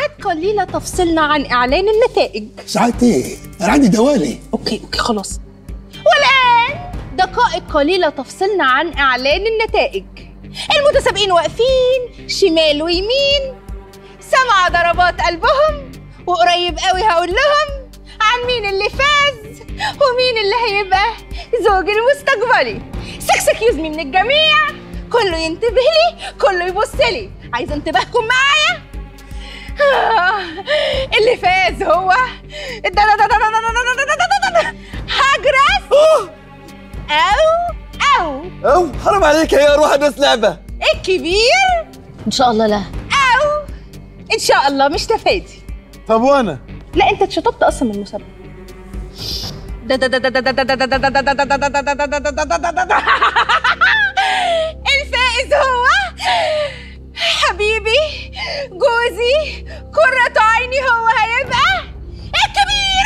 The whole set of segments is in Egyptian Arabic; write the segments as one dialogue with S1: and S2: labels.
S1: ساعات قليلة تفصلنا عن إعلان النتائج
S2: ساعات ايه انا عندي دوالي
S1: أوكي أوكي خلاص والآن دقائق قليلة تفصلنا عن إعلان النتائج المتسابقين واقفين شمال ويمين سمع ضربات قلبهم وقريب قوي هقول لهم عن مين اللي فاز ومين اللي هيبقى زوج المستقبلي سكسكيوز مي من الجميع كله ينتبه لي كله يبص لي عايزه انتباهكم معايا آه، اللي فاز هو هجرس او او
S3: او حرام عليك يا روح بس لعبه
S1: الكبير
S4: ان شاء الله لا
S1: او ان شاء الله مش تفادي
S5: طب وانا
S1: لا انت اتشطبت اصلا من المسابقه الفائز هو حبيبي جوزي كرة عيني هو هيبقى الكبير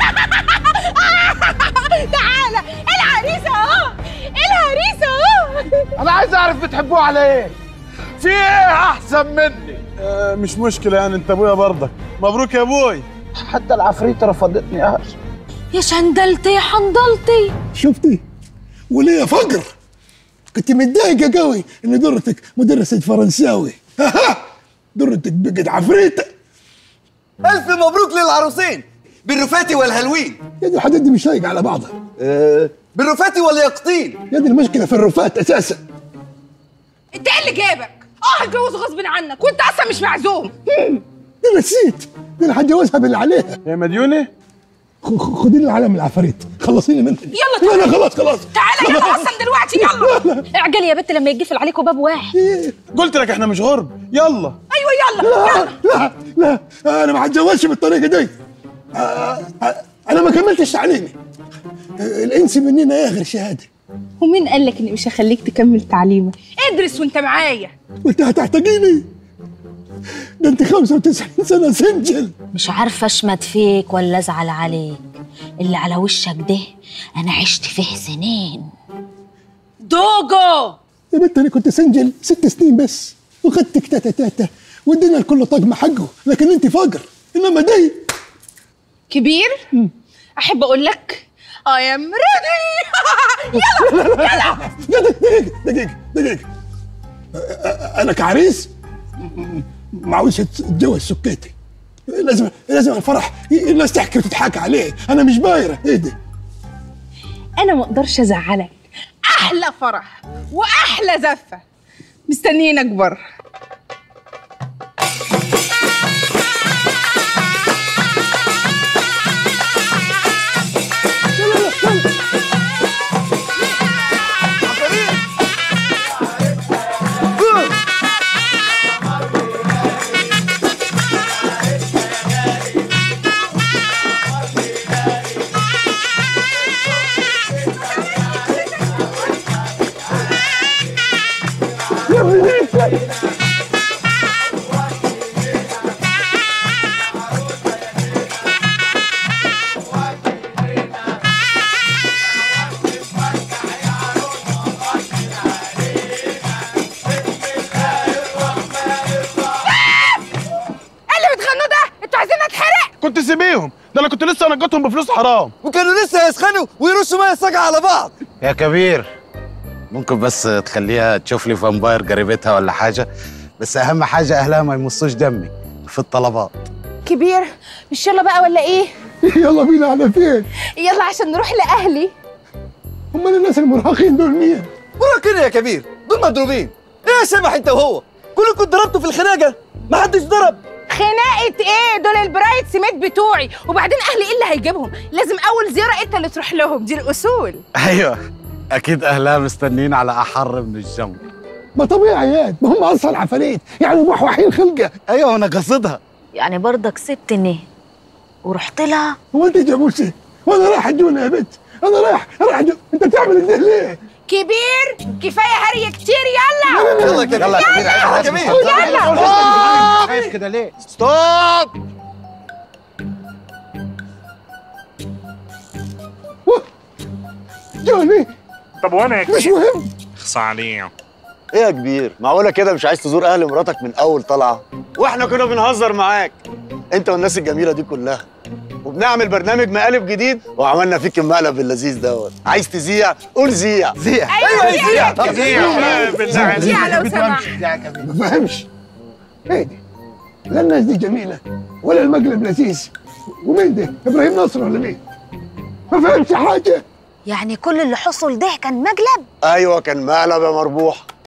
S1: تعالى العريس اهو العريس اهو
S5: انا عايز اعرف بتحبوه على ايه في ايه احسن مني آه مش مشكله يعني انت ابويا برضك مبروك يا ابوي حتى العفريته رفضتني يا هاش
S4: يا شندلتي يا حنضلتي
S2: شفتي وليه فقر كنت متضايقه قوي ان درتك مدرسه فرنساوي درتك بقت عفريته
S3: الف مبروك للعروسين بالرفاتي والهلوين
S2: يا دي الحاجات دي مش لايقه على بعضها
S3: أه بالرفاتي واليقطين
S2: يا دي المشكله في الرفات اساسا
S1: انت ايه اللي جابك؟ اه هتجوز غصب عنك وانت اصلا مش معزوم
S2: دي نسيت دي انا هتجوزها باللي عليها
S5: يا مديوني
S2: خ- خ- خدي لي العلم العفاريت خلصيني منها
S1: يلا
S2: لا لا خلاص خلاص
S1: تعالى يلا اصلا دلوقتي يلا
S4: اعجلي يا بت لما يقفل عليكم باب واحد
S5: قلت لك احنا مش غرب يلا
S1: ايوه يلا
S2: لا لا لا انا ما هتجوزش بالطريقه دي آه، آه، انا ما كملتش تعليمي آه، الانس مننا ايه غير شهاده
S1: ومين قال لك اني مش هخليك تكمل تعليمك؟ ادرس وانت معايا
S2: وانت هتحتاجيني ده انت 95 سنه سنجل
S4: مش عارفه اشمت فيك ولا ازعل عليك اللي على وشك ده انا عشت فيه سنين
S1: دوجو
S2: يا بنت انا كنت سنجل ست سنين بس وخدتك تاتا تاتا وادينا الكل طقم حقه لكن انت فقر انما دي
S1: كبير احب اقول لك I am ready
S2: لا دقيقه دقيقه دقيقه أ- أ- انا كعريس م- م- ما عاوزش اتجوز سكيتي لازم لازم الفرح ي- الناس تحكي وتضحك عليه انا مش بايره ايه ده
S1: انا ما اقدرش ازعلك احلى فرح واحلى زفه مستنيينك بره ايه اللي بتغنوا ده؟ انتوا عايزين اتحرق؟
S5: كنت سيبيهم ده انا كنت لسه نجتهم بفلوس حرام
S3: وكانوا لسه يسخنوا ويرشوا ميه ساقعه على بعض
S6: يا كبير ممكن بس تخليها تشوف لي فامباير قريبتها ولا حاجة بس أهم حاجة أهلها ما يمصوش دمي في الطلبات
S1: كبير مش يلا بقى ولا ايه؟
S2: يلا بينا على فين
S1: يلا عشان نروح لاهلي
S2: امال الناس المراهقين دول مين
S3: وراكنا يا كبير دول مضروبين ايه يا شبح انت وهو كلكم ضربتوا في الخناقه ما حدش ضرب
S1: خناقه ايه دول البرايت سميت بتوعي وبعدين اهلي ايه اللي هيجيبهم لازم اول زياره انت اللي تروح لهم دي الاصول
S6: أيوة أكيد أهلها مستنين على أحر من الجمر
S2: ما طبيعي يا ما هم اصلا عفاريت يعني موحوحين خلقه
S6: أيوة أنا قصدها
S4: يعني برضك سبتني ورحت لها
S2: هو انت جاموسي وانا رايح الجونه يا بنت انا رايح رايح الجونة. انت بتعمل كده ليه
S1: كبير كفايه هري كتير يلا
S3: يلا يا كبير
S6: يلا يا كبير
S3: يلا يا كبير
S1: يلا
S6: خايف كده ليه؟
S5: ستوب
S2: جوني
S7: طب وانا يا
S2: مش
S7: كبير
S2: مهم
S7: اخصى عليه
S8: ايه يا كبير معقوله كده مش عايز تزور اهل مراتك من اول طلعه
S3: واحنا كنا بنهزر معاك انت والناس الجميله دي كلها وبنعمل برنامج مقالب جديد وعملنا فيك المقلب اللذيذ دوت عايز تزيع قول زيع زيع ايوه زيع
S1: زيع لو سمحت
S2: ما فهمش ايه دي لا الناس دي جميله ولا المقلب لذيذ ومين ده ابراهيم نصر ولا مين ما فهمش حاجه
S4: يعني كل اللي حصل ده كان مقلب
S3: ايوه كان مقلب يا مربوح